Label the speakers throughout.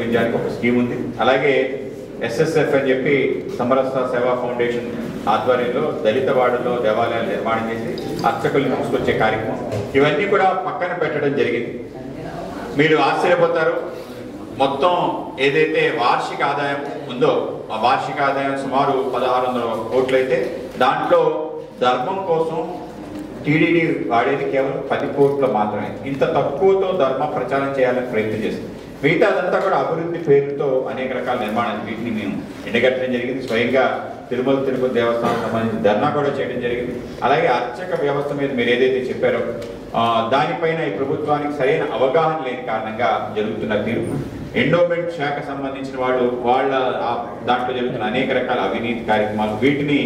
Speaker 1: విద్యానికి ఒక స్కీమ్ ఉంది అలాగే ఎస్ఎస్ఎఫ్ అని చెప్పి సమరస సేవా ఫౌండేషన్ ఆధ్వర్యంలో దళిత వాడలో దేవాలయాలు నిర్మాణం చేసి అర్చకుల్ని తీసుకొచ్చే కార్యక్రమం ఇవన్నీ కూడా పక్కన పెట్టడం జరిగింది మీరు ఆశ్చర్యపోతారు మొత్తం ఏదైతే వార్షిక ఆదాయం ఉందో ఆ వార్షిక ఆదాయం సుమారు పదహారు వందల కోట్లు అయితే దాంట్లో ధర్మం కోసం టీడీడీ వాడేది కేవలం పది కోట్లు మాత్రమే ఇంత తక్కువతో ధర్మ ప్రచారం చేయాలని ప్రయత్నం చేస్తుంది మిగతా అదంతా కూడా అభివృద్ధి పేరుతో అనేక రకాల నిర్మాణాలు వీటిని మేము ఎండగట్టడం జరిగింది స్వయంగా తిరుమల తిరుపతి దేవస్థానం సంబంధించి ధర్నా కూడా చేయడం జరిగింది అలాగే అర్చక వ్యవస్థ మీద మీరు ఏదైతే చెప్పారో ఆ, దానిపైన ఈ ప్రభుత్వానికి సరైన అవగాహన లేని కారణంగా జరుగుతున్న తీరు ఎండోమెంట్ శాఖ సంబంధించిన వాళ్ళు వాళ్ళ ఆ దాంట్లో జరుగుతున్న అనేక రకాల అవినీతి కార్యక్రమాలు వీటిని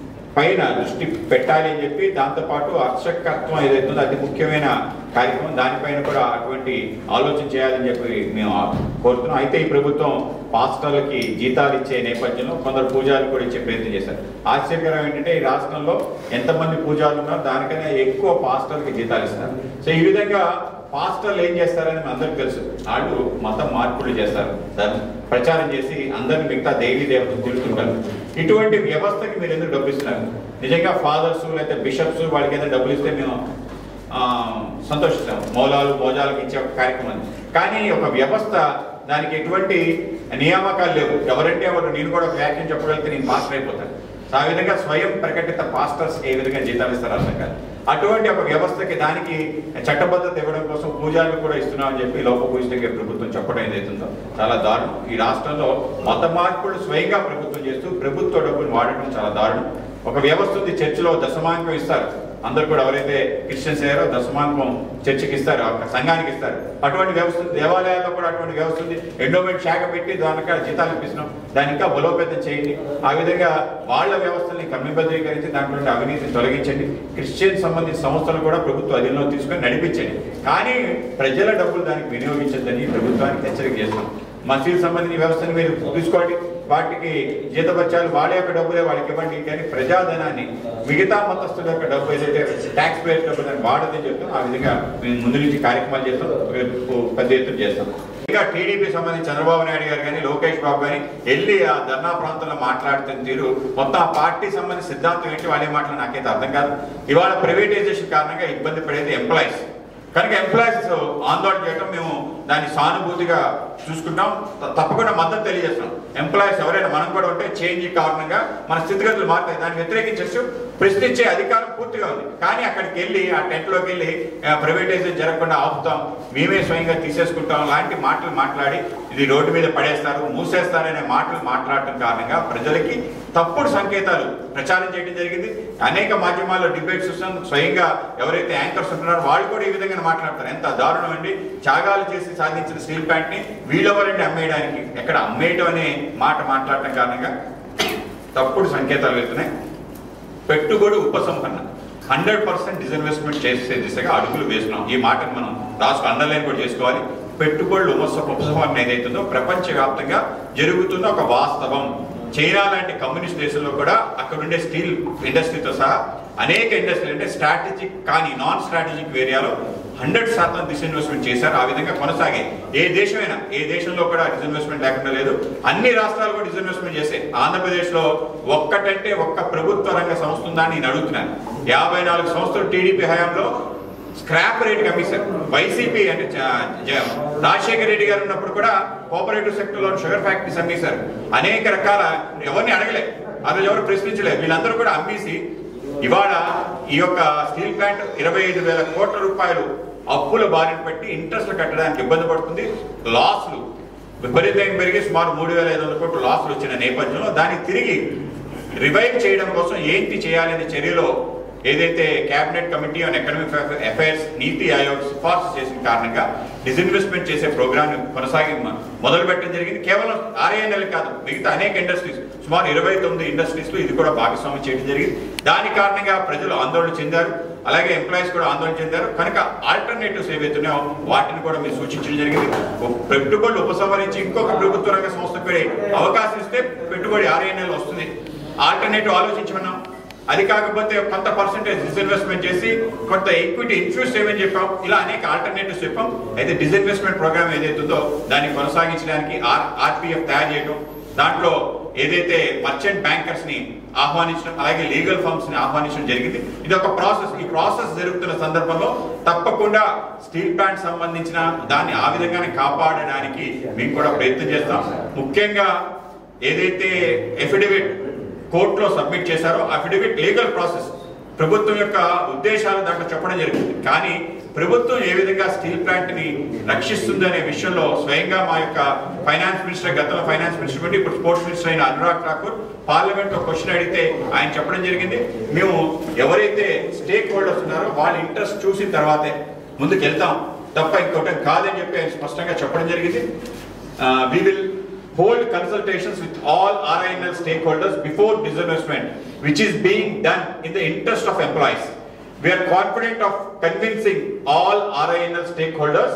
Speaker 1: పైన దృష్టి పెట్టాలి అని చెప్పి దాంతోపాటు అర్చకత్వం ఏదైతే ఉందో అది ముఖ్యమైన కార్యక్రమం దానిపైన కూడా అటువంటి ఆలోచన చేయాలని చెప్పి మేము కోరుతున్నాం అయితే ఈ ప్రభుత్వం పాస్టర్లకి జీతాలు ఇచ్చే నేపథ్యంలో కొందరు పూజాలు కూడా ఇచ్చే ప్రయత్నం చేశారు ఆశ్చర్యకరం ఏంటంటే ఈ రాష్ట్రంలో ఎంతమంది పూజాలు ఉన్నారో దానికన్నా ఎక్కువ పాస్టర్లకి జీతాలు ఇస్తారు సో ఈ విధంగా పాస్టర్లు ఏం చేస్తారని మన అందరికి తెలుసు వాళ్ళు మతం మార్పులు చేస్తారు దాన్ని ప్రచారం చేసి అందరిని మిగతా డైలీ దేవతలు తిరుగుతుంటారు ఇటువంటి వ్యవస్థకి మీరు ఎందుకు డబ్బులు ఇస్తున్నారు నిజంగా ఫాదర్స్ లేకపోతే బిషప్స్ వాళ్ళకి ఏదైనా డబ్బులు ఇస్తే మేము ఆ, సంతోషిస్తాం మౌలాలు మోజాలకు ఇచ్చే ఒక కార్యక్రమం అది. కానీ ఒక వ్యవస్థ దానికి ఎటువంటి నియామకాలు లేవు ఎవరంటే ఎవరు నేను కూడా ఒక వ్యాఖ్యం చెప్పగలిగితే నేను పాస్టర్ అయిపోతాను సో ఆ విధంగా స్వయం ప్రకటిత పాస్టర్స్ ఏ విధంగా జీతాలు ఇస్తారు అర్థం కాదు అటువంటి ఒక వ్యవస్థకి దానికి చట్టబద్ధత ఇవ్వడం కోసం పూజారులు కూడా ఇస్తున్నామని చెప్పి లోపభూయిష్టంగా ప్రభుత్వం చెప్పడం ఏదైతుందో చాలా దారుణం ఈ రాష్ట్రంలో మత మార్పులు స్వయంగా ప్రభుత్వం చేస్తూ ప్రభుత్వ డబ్బులు వాడటం చాలా దారుణం ఒక వ్యవస్థ ఉంది చర్చిలో దశమాంకం ఇస్తారు అందరు కూడా ఎవరైతే క్రిస్టియన్స్ అయ్యారో దశమాంకం చర్చికి ఇస్తారు ఆ సంఘానికి ఇస్తారు అటువంటి వ్యవస్థ ఉంది. దేవాలయాల్లో కూడా అటువంటి వ్యవస్థ ఉంది ఎండోమెంట్ శాఖ పెట్టి దానికి జీతాలు ఇప్పిస్తున్నాం దాన్ని ఇంకా బలోపేతం చేయండి ఆ విధంగా వాళ్ళ వ్యవస్థల్ని క్రమబద్ధీకరించి దాంట్లో ఉండే అవినీతిని తొలగించండి క్రిస్టియన్ సంబంధించిన సంస్థలు కూడా ప్రభుత్వం అధీనంలో తీసుకొని నడిపించండి కానీ ప్రజల డబ్బులు దానికి వినియోగించద్దని ప్రభుత్వానికి హెచ్చరిక చేస్తున్నాం మసీదు సంబంధించిన వ్యవస్థని మీరు తీసుకోండి వాటికి జీతబత్యాలు వాళ్ళ యొక్క డబ్బులే వాళ్ళకి ఇవ్వండి కానీ ప్రజాధనాన్ని మిగతా మతస్థుల యొక్క డబ్బు ఏదైతే ట్యాక్స్ పేర్ డబ్బు దాన్ని వాడదని చెప్తాం ఆ విధంగా మేము ముందు నుంచి కార్యక్రమాలు చేస్తాం రేపు పెద్ద ఎత్తున చేస్తాం ఇంకా టీడీపీ సంబంధించి చంద్రబాబు నాయుడు గారు కానీ లోకేష్ బాబు కానీ వెళ్ళి ఆ ధర్నా ప్రాంతంలో మాట్లాడుతున్న తీరు మొత్తం ఆ పార్టీ సంబంధించిన సిద్ధాంతం ఏంటి వాళ్ళే మాటలు నాకైతే అర్థం కాదు ఇవాళ ప్రైవేటైజేషన్ కారణంగా ఇబ్బంది పడేది ఎంప్లాయీస్ కనుక ఎంప్లాయీస్ ఆందోళన చేయడం మేము దాన్ని సానుభూతిగా చూసుకుంటాం త- తప్పకుండా మద్దతు తెలియజేస్తాం ఎంప్లాయీస్ ఎవరైనా మనం కూడా ఉంటే చేంజ్ కారణంగా మన స్థితిగతులు మారుతాయి దాన్ని వ్యతిరేకించచ్చు ప్రశ్నించే అధికారం పూర్తిగా ఉంది కానీ అక్కడికి వెళ్ళి ఆ టెంట్లోకి వెళ్ళి ప్రైవేటైజేషన్ జరగకుండా ఆపుతాం మేమే స్వయంగా తీసేసుకుంటాం లాంటి మాటలు మాట్లాడి ఇది రోడ్డు మీద పడేస్తారు మూసేస్తారనే మాటలు మాట్లాడటం కారణంగా ప్రజలకి తప్పుడు సంకేతాలు ప్రచారం చేయడం జరిగింది అనేక మాధ్యమాల్లో డిబేట్స్ చూస్తాం స్వయంగా ఎవరైతే యాంకర్స్ ఉంటున్నారో వాళ్ళు కూడా ఈ విధంగా మాట్లాడతారు ఎంత దారుణం అండి త్యాగాలు చేసి సాధించిన స్టీల్ ప్యాంట్ ని వీళ్ళెవరండి అమ్మేయడానికి ఎక్కడ అమ్మేయటం అనే మాట మాట్లాడటం కారణంగా తప్పుడు సంకేతాలు వెళ్తున్నాయి పెట్టుబడి ఉపసంపన్న హండ్రెడ్ పర్సెంట్ డిజిన్వెస్ట్మెంట్ చేసే దిశగా అడుగులు వేస్తున్నాం ఈ మాటను మనం రాష్ట్ర అండర్లైన్ కూడా చేసుకోవాలి పెట్టుబడులు ఉపస ఉపసంహరణ ఏదైతుందో ప్రపంచవ్యాప్తంగా జరుగుతున్న ఒక వాస్తవం చైనా లాంటి కమ్యూనిస్ట్ దేశంలో కూడా అక్కడ ఉండే స్టీల్ ఇండస్ట్రీతో సహా అనేక ఇండస్ట్రీలు అంటే స్ట్రాటజిక్ కానీ నాన్ స్ట్రాటజిక్ ఏరియాలో హండ్రెడ్ శాతం డిస్ఇన్వెస్ట్మెంట్ చేశారు ఆ విధంగా కొనసాగే ఏ దేశమైనా ఏ దేశంలో కూడా డిస్ఇన్వెస్ట్మెంట్ లేకుండా లేదు అన్ని రాష్ట్రాలు కూడా డిస్ఇన్వెస్ట్మెంట్ చేశాయి ఆంధ్రప్రదేశ్ లో ఒక్కటంటే ఒక్క ప్రభుత్వ రంగ సంస్థ ఉందా అని నేను అడుగుతున్నాను యాభై నాలుగు సంవత్సరాలు టీడీపీ హయాంలో స్క్రాప్ రేట్ కమిషన్ వైసీపీ అంటే జ- జ- రాజశేఖర రెడ్డి గారు ఉన్నప్పుడు కూడా కోఆపరేటివ్ సెక్టర్ లో షుగర్ ఫ్యాక్టరీస్ అమ్మేశారు అనేక రకాల ఎవరిని అడగలే ఆ రోజు ఎవరు ప్రశ్నించలేదు వీళ్ళందరూ కూడా అమ్మేసి ఇవాళ ఈ యొక్క స్టీల్ ప్లాంట్ ఇరవై ఐదు వేల కోట్ల రూపాయలు అప్పుల బారిన పెట్టి ఇంట్రెస్ట్లు కట్టడానికి ఇబ్బంది పడుతుంది లాస్లు విపరీతంగా పెరిగి సుమారు మూడు వేల ఐదు వందల కోట్లు లాస్లు వచ్చిన నేపథ్యంలో దాన్ని తిరిగి రివైవ్ చేయడం కోసం ఏంటి చేయాలనే చర్యలో ఏదైతే cabinet committee on economic affairs NITI Aayog సిఫార్సు చేసిన కారణంగా డిస్ఇన్వెస్ట్మెంట్ చేసే ప్రోగ్రామ్ కొనసాగి మొదలు పెట్టడం జరిగింది కేవలం ఆర్ఐఎన్ఎల్ కాదు మిగతా అనేక ఇండస్ట్రీస్ సుమారు ఇరవై తొమ్మిది ఇండస్ట్రీస్ లో ఇది కూడా భాగస్వామ్యం చేయడం జరిగింది దాని కారణంగా ప్రజలు ఆందోళన చెందారు అలాగే ఎంప్లాయీస్ కూడా ఆందోళన చెందారు కనుక ఆల్టర్నేటివ్స్ ఏవైతున్నాయో వాటిని కూడా మీరు సూచించడం జరిగింది ఒక పెట్టుబడులు ఉపసంహరించి ఇంకొక ప్రభుత్వ రంగ సంస్థకు అవకాశం ఇస్తే పెట్టుబడి ఆర్ఐఎన్ఎల్ వస్తుంది ఆల్టర్నేటివ్ ఆలోచించమన్నాం అది కాకపోతే కొంత పర్సెంటేజ్ డిస్ఇన్వెస్ట్మెంట్ చేసి కొంత ఈక్విటీ ఇన్ఫ్యూజ్ చేయమని చెప్పాం ఇలా అనేక ఆల్టర్నేటివ్స్ చెప్పాం అయితే డిస్ఇన్వెస్ట్మెంట్ ప్రోగ్రామ్ ఏదైతుందో దాన్ని కొనసాగించడానికి ఆర్ ఆర్పిఎఫ్ తయారు చేయడం దాంట్లో ఏదైతే మర్చెంట్ బ్యాంకర్స్ ని ఆహ్వానించడం అలాగే లీగల్ ఫర్మ్స్ ని ఆహ్వానించడం జరిగింది ఇది ఒక ప్రాసెస్ ఈ ప్రాసెస్ జరుగుతున్న సందర్భంలో తప్పకుండా స్టీల్ ప్లాంట్ సంబంధించిన దాన్ని ఆ విధంగానే కాపాడడానికి మేము కూడా ప్రయత్నం చేస్తాం ముఖ్యంగా ఏదైతే ఎఫిడవిట్ కోర్టులో సబ్మిట్ చేశారో అఫిడవిట్ లీగల్ ప్రాసెస్ ప్రభుత్వం యొక్క ఉద్దేశాలు దాంట్లో చెప్పడం జరిగింది కానీ ప్రభుత్వం ఏ విధంగా స్టీల్ ప్లాంట్ ని రక్షిస్తుంది అనే విషయంలో స్వయంగా మా యొక్క ఫైనాన్స్ మినిస్టర్ గతంలో ఫైనాన్స్ మినిస్టర్ ఉండి ఇప్పుడు స్పోర్ట్స్ మినిస్టర్ అయిన అనురాగ్ ఠాకూర్ పార్లమెంట్ లో క్వశ్చన్ అడిగితే ఆయన చెప్పడం జరిగింది మేము ఎవరైతే స్టేక్ హోల్డర్స్ ఉన్నారో వాళ్ళ ఇంట్రెస్ట్ చూసిన తర్వాతే ముందుకు వెళ్తాం తప్ప ఇంకోటి కాదని చెప్పి ఆయన స్పష్టంగా చెప్పడం జరిగింది we will hold consultations with all RINL stakeholders before disinvestment, which is being done in the interest of employees. We are confident of convincing all RINL stakeholders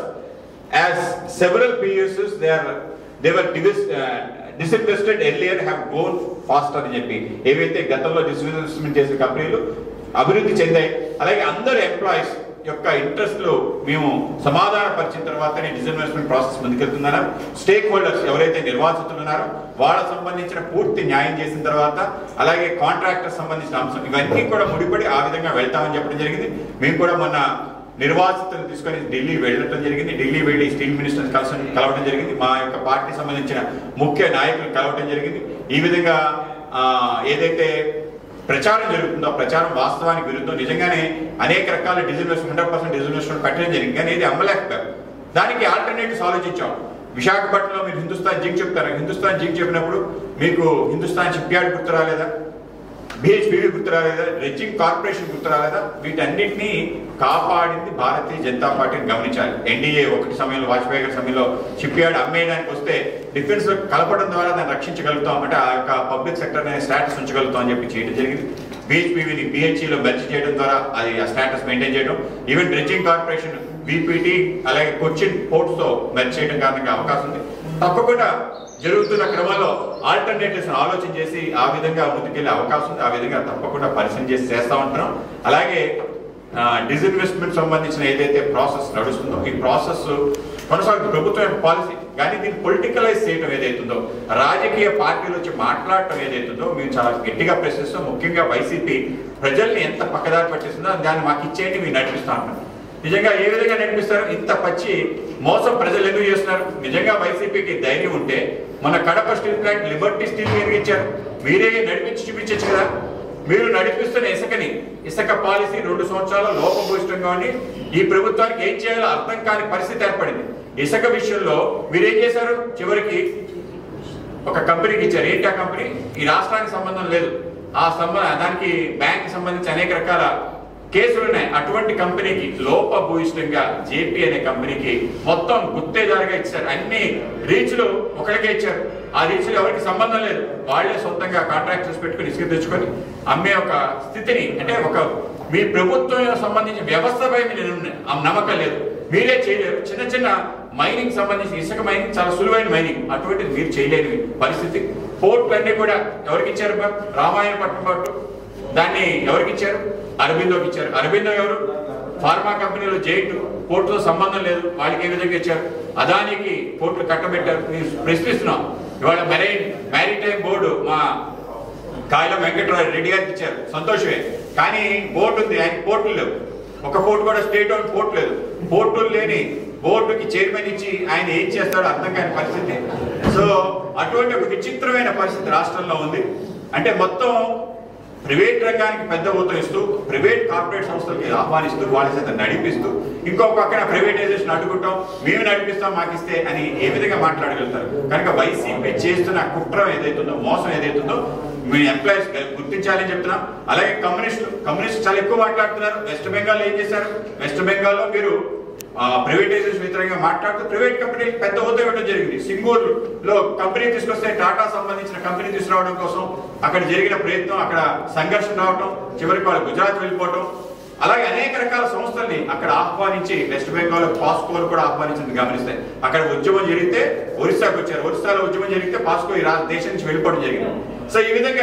Speaker 1: as several PUSs they are they were divis- uh, disinvested earlier have grown faster అని చెప్పి ఏవైతే గతంలో disinvestment చేసిన కంపెనీలు అభివృద్ధి చెందాయి అలాగే అందరు ఎంప్లాయీస్ యొక్క ఇంట్రెస్ట్ లో మేము సమాధాన పరిచిన తర్వాతనే డిస్ఇన్వెస్ట్మెంట్ ప్రాసెస్ ముందుకెళ్తుందన్న స్టేక్ హోల్డర్స్ ఎవరైతే నిర్వాసితులు ఉన్నారో వాళ్ళ సంబంధించిన పూర్తి న్యాయం చేసిన తర్వాత అలాగే కాంట్రాక్టర్ సంబంధించిన అంశం ఇవన్నీ కూడా ముడిపడి ఆ విధంగా వెళ్తామని చెప్పడం జరిగింది మేము కూడా మొన్న నిర్వాసితులను తీసుకొని ఢిల్లీ వెళ్ళడం జరిగింది ఢిల్లీ వెళ్ళి స్టీల్ మినిస్టర్ కలిసి కలవడం జరిగింది మా యొక్క పార్టీ సంబంధించిన ముఖ్య నాయకులు కలవడం జరిగింది ఈ విధంగా ఆ, ఏదైతే ప్రచారం జరుగుతుందో ఆ ప్రచారం వాస్తవానికి విరుద్ధం నిజంగానే అనేక రకాల డిజిన్వెస్ట్ హండ్రెడ్ పర్సెంట్ డిజిన్వెస్ట్మెంట్ పెట్టడం జరిగింది కానీ ఇది అమ్మలేకపోయారు దానికి ఆల్టర్నేటివ్స్ ఆలోచించాం విశాఖపట్నంలో మీరు హిందుస్థాన్ జింక్ చెప్తారు హిందుస్థాన్ జింక్ చెప్పినప్పుడు మీకు హిందుస్థాన్ షిప్ యార్డ్ గుర్తు రాలేదా బిహెచ్పివి గుర్తు రాలేదా రెడ్జింగ్ కార్పొరేషన్ గుర్తు రాలేదా వీటన్నిటినీ కాపాడింది భారతీయ జనతా పార్టీని గమనించాలి ఎన్డీఏ ఒకటి సమయంలో వాజ్పేయి గారి సమయంలో షిప్ యార్డ్ అమ్మేయడానికి వస్తే డిఫెన్స్ లో కలపడం ద్వారా దాన్ని రక్షించగలుగుతాం అంటే ఆ యొక్క పబ్లిక్ సెక్టర్ అనే స్టాటస్ ఉంచగలుగుతాం అని చెప్పి చేయడం జరిగింది బిహెచ్పివిని బిహెచ్ఈలో మెర్జ్ చేయడం ద్వారా అది ఆ స్టాటస్ మెయింటైన్ చేయడం ఈవెన్ డ్రెడ్జింగ్ కార్పొరేషన్ బీపీటీ అలాగే కొచ్చిన్ పోర్ట్స్ తో మెర్జ్ చేయడం కారణంగా అవకాశం ఉంది తప్పకుండా జరుగుతున్న క్రమంలో ఆల్టర్నేటివ్స్ ఆలోచన చేసి ఆ విధంగా ముందుకెళ్లే అవకాశం ఉంది ఆ విధంగా తప్పకుండా పరిశీలన చేసి చేస్తా ఉంటున్నాం అలాగే డిజిన్వెస్ట్మెంట్ సంబంధించిన ఏదైతే ప్రాసెస్ నడుస్తుందో ఈ ప్రాసెస్ కొనసాగుతుంది ప్రభుత్వం యొక్క పాలసీ కానీ దీన్ని పొలిటికలైజ్ చేయడం ఏదైతుందో రాజకీయ పార్టీలు వచ్చి మాట్లాడటం ఏదైతుందో మేము చాలా గట్టిగా ప్రశ్నిస్తాం ముఖ్యంగా వైసీపీ ప్రజల్ని ఎంత పక్కదారి పట్టిస్తుందో దాన్ని మాకు ఇచ్చేయండి మేము నడిపిస్తా ఉంటాం నిజంగా ఏ విధంగా నడిపిస్తారు ఇంత పచ్చి మోసం ప్రజలు ఎందుకు చేస్తున్నారు నిజంగా వైసీపీకి ధైర్యం ఉంటే మన Kadapa steel plant liberty steel మీదకి ఇచ్చారు మీరే నడిపించి చూపించచ్చు కదా మీరు నడిపిస్తున్న ఇసుకని ఇసుక పాలసీ రెండు సంవత్సరాల లోపభూయిష్టంగా ఉండి ఈ ప్రభుత్వానికి ఏం చేయాలో అర్థం కాని పరిస్థితి ఏర్పడింది ఇసుక విషయంలో మీరేం చేశారు చివరికి ఒక కంపెనీకి ఇచ్చారు ఏంటి ఆ కంపెనీ ఈ రాష్ట్రానికి సంబంధం లేదు ఆ సంబంధ దానికి బ్యాంక్ సంబంధించి అనేక రకాల కేసులు ఉన్నాయి అటువంటి కంపెనీకి లోపభూయిష్టంగా జేపీ అనే కంపెనీకి మొత్తం గుత్తేదారుగా ఇచ్చారు అన్ని రీచ్లు ఒకరికే ఇచ్చారు ఆ రీచ్లు ఎవరికి సంబంధం లేదు వాళ్ళే సొంతంగా కాంట్రాక్టర్స్ పెట్టుకుని ఇసుక తెచ్చుకొని అమ్మే ఒక స్థితిని అంటే ఒక మీ ప్రభుత్వం సంబంధించిన వ్యవస్థపై మీరు నమ్మకం లేదు మీరే చేయలేరు చిన్న చిన్న మైనింగ్ సంబంధించి ఇసుక మైనింగ్ చాలా సులువైన మైనింగ్ అటువంటిది మీరు చేయలేని పరిస్థితి పోర్ట్లు అన్ని కూడా ఎవరికి ఇచ్చారు బా? రామాయణపట్నం పోర్టు దాన్ని ఎవరికి ఇచ్చారు అరబిందోకి ఇచ్చారు అరబిందో ఎవరు ఫార్మా కంపెనీలో జైట్ పోర్టుతో సంబంధం లేదు వాళ్ళకి ఏ విధంగా ఇచ్చారు అదానికి పోర్టులు కట్టబెట్టారు మేము ప్రశ్నిస్తున్నాం ఇవాళ మెరైన్ మ్యారిటైమ్ బోర్డు మా కాయల వెంకటరావు రెడ్డి గారికి ఇచ్చారు సంతోషమే కానీ బోర్డు ఉంది ఆయన పోర్టులు లేవు ఒక పోర్టు కూడా స్టేట్ ఓన్ పోర్ట్ లేదు పోర్టులు లేని బోర్డుకి చైర్మన్ ఇచ్చి ఆయన ఏం చేస్తాడో అర్థం కాని పరిస్థితి సో అటువంటి ఒక విచిత్రమైన పరిస్థితి రాష్ట్రంలో ఉంది అంటే మొత్తం ప్రైవేట్ రంగానికి పెద్ద ఊతం ఇస్తూ ప్రైవేట్ కార్పొరేట్ సంస్థలకి ఆహ్వానిస్తూ వాళ్ళ చేత నడిపిస్తూ ఇంకో పక్కన ప్రైవేటైజేషన్ అడ్డుకుంటాం మేము నడిపిస్తాం మాకు ఇస్తే అని ఏ విధంగా మాట్లాడగలుగుతారు కనుక వైసీపీ చేస్తున్న కుట్ర ఏదైతుందో మోసం ఏదైతుందో మీ ఎంప్లాయీస్ గుర్తించాలని చెప్తున్నాం అలాగే కమ్యూనిస్టులు కమ్యూనిస్ట్ చాలా ఎక్కువ మాట్లాడుతున్నారు వెస్ట్ బెంగాల్ ఏం చేశారు వెస్ట్ బెంగాల్లో మీరు ప్రైవేటైజేషన్ వ్యతిరేకంగా మాట్లాడుతూ ప్రైవేట్ కంపెనీ పెద్ద హోదా ఇవ్వడం జరిగింది సింగూర్ లో కంపెనీ తీసుకొస్తే టాటా సంబంధించిన కంపెనీ తీసుకురావడం కోసం అక్కడ జరిగిన ప్రయత్నం అక్కడ సంఘర్షణ రావడం చివరికి వాళ్ళు గుజరాత్ వెళ్ళిపోవడం అలాగే అనేక రకాల సంస్థల్ని అక్కడ ఆహ్వానించి వెస్ట్ బెంగాల్ పాస్కోలు కూడా ఆహ్వానించింది గమనిస్తే అక్కడ ఉద్యమం జరిగితే ఒరిస్సాకు వచ్చారు ఒరిస్సాలో ఉద్యమం జరిగితే పాస్కో ఈ రా- దేశం నుంచి వెళ్ళిపోవడం జరిగింది సో ఈ విధంగా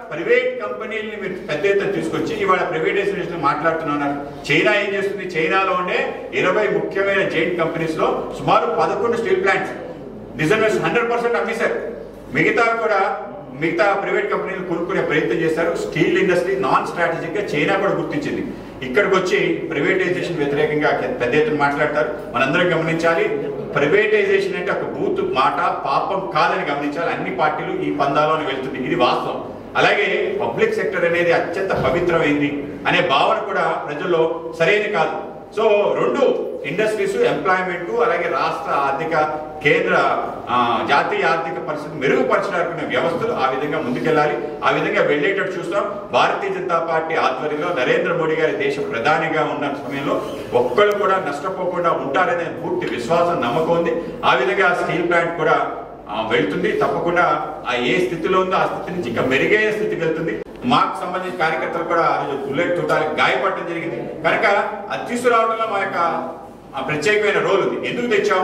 Speaker 1: ప్రైవేట్ కంపెనీలని మీరు పెద్ద ఎత్తున తీసుకొచ్చి ఇవాళ ప్రైవేటైజేషన్ మాట్లాడుతున్నారు చైనా ఏం చేస్తుంది చైనాలో ఉండే ఇరవై ముఖ్యమైన జైంట్ కంపెనీస్ లో సుమారు పదకొండు steel plants designers hundred percent అమ్మేశారు మిగతా కూడా మిగతా ప్రైవేట్ కంపెనీలు కొనుక్కునే ప్రయత్నం చేశారు స్టీల్ ఇండస్ట్రీ నాన్ స్ట్రాటజిక్ గా చైనా కూడా గుర్తించింది ఇక్కడికి వచ్చి ప్రైవేటైజేషన్ వ్యతిరేకంగా పెద్ద ఎత్తున మాట్లాడతారు మనందరం గమనించాలి ప్రైవేటైజేషన్ అంటే ఒక బూత్ మాట పాపం కాదని గమనించాలి అన్ని పార్టీలు ఈ పందాలోనే వెళ్తుంది ఇది వాస్తవం అలాగే పబ్లిక్ సెక్టర్ అనేది అత్యంత పవిత్రమైంది అనే భావన కూడా ప్రజల్లో సరైన కాదు సో రెండు ఇండస్ట్రీస్ ఎంప్లాయ్మెంట్ అలాగే రాష్ట్ర ఆర్థిక కేంద్ర ఆ, జాతీయ ఆర్థిక పరిస్థితి మెరుగుపరచడానికి వ్యవస్థలు ఆ విధంగా ముందుకెళ్ళాలి ఆ విధంగా వెళ్ళేటట్టు చూస్తాం భారతీయ జనతా పార్టీ ఆధ్వర్యంలో నరేంద్ర మోడీ గారి దేశ ప్రధానిగా ఉన్న సమయంలో ఒక్కళ్ళు కూడా నష్టపోకుండా ఉంటారనే పూర్తి విశ్వాసం నమ్మకం ఉంది ఆ విధంగా స్టీల్ ప్లాంట్ కూడా ఆ, వెళ్తుంది తప్పకుండా ఆ ఏ స్థితిలో ఉందో ఆ స్థితి నుంచి ఇంకా మెరుగైన స్థితికి వెళ్తుంది మాకు సంబంధించిన కార్యకర్తలు కూడా ఆ రోజు బుల్లెట్ చూడడానికి గాయపడటం జరిగింది కనుక అది తీసుకురావడంలో మా యొక్క ఆ, ప్రత్యేకమైన రోల్ ఉంది ఎందుకు తెచ్చాం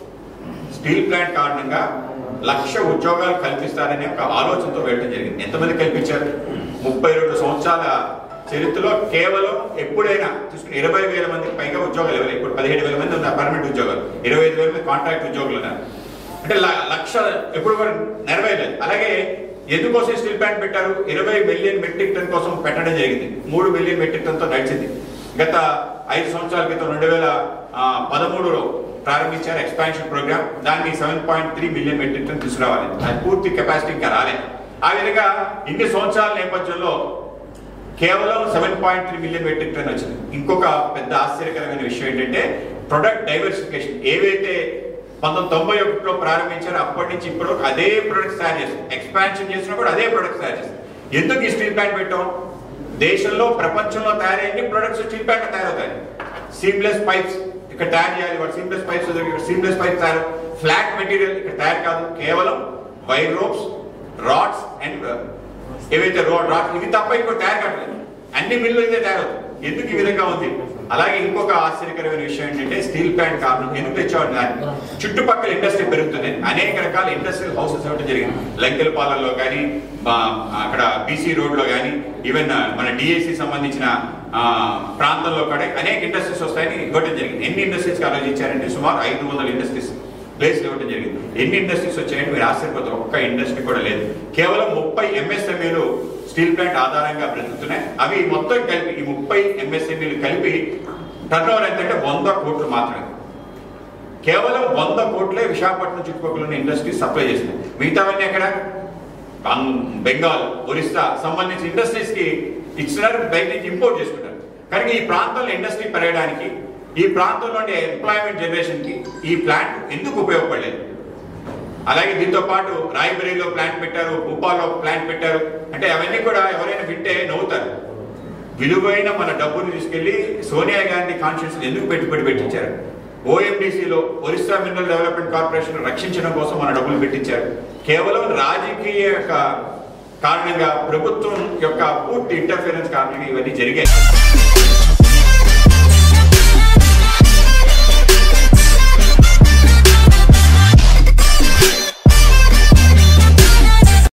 Speaker 1: స్టీల్ ప్లాంట్ కారణంగా లక్ష ఉద్యోగాలు కల్పిస్తారనే ఒక ఆలోచనతో వెళ్ళడం జరిగింది ఎంతమంది కల్పించారు ముప్పై రెండు సంవత్సరాల చరిత్రలో కేవలం ఎప్పుడైనా చూసుకుని ఇరవై వేల మందికి పైగా ఉద్యోగాలు ఇవ్వలేదు ఇప్పుడు పదిహేడు వేల మంది ఉన్నారు పర్మనెంట్ ఉద్యోగాలు ఇరవై ఐదు వేల మంది కాంట్రాక్ట్ ఉద్యోగులు ఉన్నారు అంటే ల- లక్ష ఎప్పుడు కూడా నెరవేరలేదు అలాగే ఎందుకోసం స్టీల్ ప్లాంట్ పెట్టారు ఇరవై మిలియన్ మెట్రిక్ టన్ కోసం పెట్టడం జరిగింది మూడు మిలియన్ మెట్రిక్ టన్ తో నడిచింది గత ఐదు సంవత్సరాల క్రితం రెండు వేల ఆ, పదమూడులో ప్రారంభించారు ఎక్స్పాన్షన్ ప్రోగ్రామ్ దాన్ని seven point three million metric tonne తీసుకురావాలి అది పూర్తి కెపాసిటీ ఇంకా రాలేదు ఆ విధంగా ఇన్ని సంవత్సరాల నేపథ్యంలో కేవలం seven point three million metric ton వచ్చింది ఇంకొక పెద్ద ఆశ్చర్యకరమైన విషయం ఏంటంటే ప్రొడక్ట్ డైవర్సిఫికేషన్ ఏవైతే పంతొమ్మిది తొంభై ఒకటిలో ప్రారంభించారో అప్పటి నుంచి ఇప్పటి వరకు అదే ప్రొడక్ట్స్ తయారు చేస్తుంది ఎక్స్పాన్షన్ చేసినా కూడా అదే ప్రొడక్ట్స్ తయారు చేస్తుంది ఎందుకు ఈ స్టీల్ ప్లాంట్ పెట్టాం దేశంలో ప్రపంచంలో తయారయ్యే ప్రొడక్ట్స్ స్టీల్ ప్లాంట్ తయారవుతాయి సీమ్లెస్ పైప్స్ ఇక్కడ తయారు చేయాలి వాడు సీమ్లెస్ పైప్స్ ఇక్కడ సీమ్లెస్ పైప్స్ తయారు ఫ్లాట్ మెటీరియల్ ఇక్కడ తయారు కాదు కేవలం వైర్ రోప్స్ రాడ్స్ అండ్ ఏవైతే రోడ్ రాడ్ ఇవి తప్ప ఇంకోటి తయారు కావట్లేదు అన్ని మిల్లు ఇదే తయారవుతుంది ఎందుకు ఈ విధంగా ఉంది అలాగే ఇంకొక ఆశ్చర్యకరమైన విషయం ఏంటంటే స్టీల్ ప్లాంట్ కారణం ఎందుకు తెచ్చామని దాన్ని చుట్టుపక్కల ఇండస్ట్రీ పెరుగుతుంది అనేక రకాల ఇండస్ట్రియల్ హౌసెస్ ఇవ్వడం జరిగింది లంకెలపాలెంలో కానీ అక్కడ బీసీ రోడ్ లో కానీ ఈవెన్ మన డిఎస్సి సంబంధించిన ఆ, ప్రాంతంలో కూడా అనేక ఇండస్ట్రీస్ వస్తాయని ఇవ్వడం జరిగింది ఎన్ని ఇండస్ట్రీస్ ఆలోచించారంటే సుమారు ఐదు వందల ఇండస్ట్రీస్ ప్లేస్ ఇవ్వడం జరిగింది ఎన్ని ఇండస్ట్రీస్ వచ్చాయని మీరు ఆశ్చర్యపోతారు ఒక్క ఇండస్ట్రీ కూడా లేదు కేవలం ముప్పై ఎంఎస్ఎంఈలు స్టీల్ ప్లాంట్ ఆధారంగా బ్రతుకుతున్నాయి అవి మొత్తం కలిపి ఈ ముప్పై ఎంఎస్ఎంఈలు కలిపి టర్న్ ఓవర్ ఎంతంటే వంద కోట్లు మాత్రమే కేవలం వంద కోట్లే విశాఖపట్నం చుట్టుపక్కల ఉన్న ఇండస్ట్రీ సప్లై చేస్తుంది మిగతావన్నీ ఎక్కడ బంగ్- బెంగాల్ ఒరిస్సా సంబంధించిన ఇండస్ట్రీస్ కి ఇచ్చినారు బయట నుంచి ఇంపోర్ట్ చేసుకుంటారు కనుక ఈ ప్రాంతంలో ఇండస్ట్రీ పెరగడానికి ఈ ప్రాంతంలో ఉండే ఎంప్లాయ్మెంట్ జనరేషన్ కి ఈ ప్లాంట్ ఎందుకు ఉపయోగపడలేదు అలాగే దీంతో పాటు రాయబరేలీలో ప్లాంట్ పెట్టారు భూపాల్లో ప్లాంట్ పెట్టారు అంటే అవన్నీ కూడా ఎవరైనా వింటే నవ్వుతారు విలువైన మన డబ్బుని తీసుకెళ్లి సోనియా గాంధీ కాన్స్టిట్యూషన్ ఎందుకు పెట్టుబడి పెట్టించారు ఓఎండిసిలో ఒరిస్సా మినరల్ డెవలప్మెంట్ కార్పొరేషన్ రక్షించడం కోసం మన డబ్బులు పెట్టించారు కేవలం రాజకీయ యొక్క కారణంగా ప్రభుత్వం యొక్క పూర్తి ఇంటర్ఫీరెన్స్ కారణంగా ఇవన్నీ జరిగాయి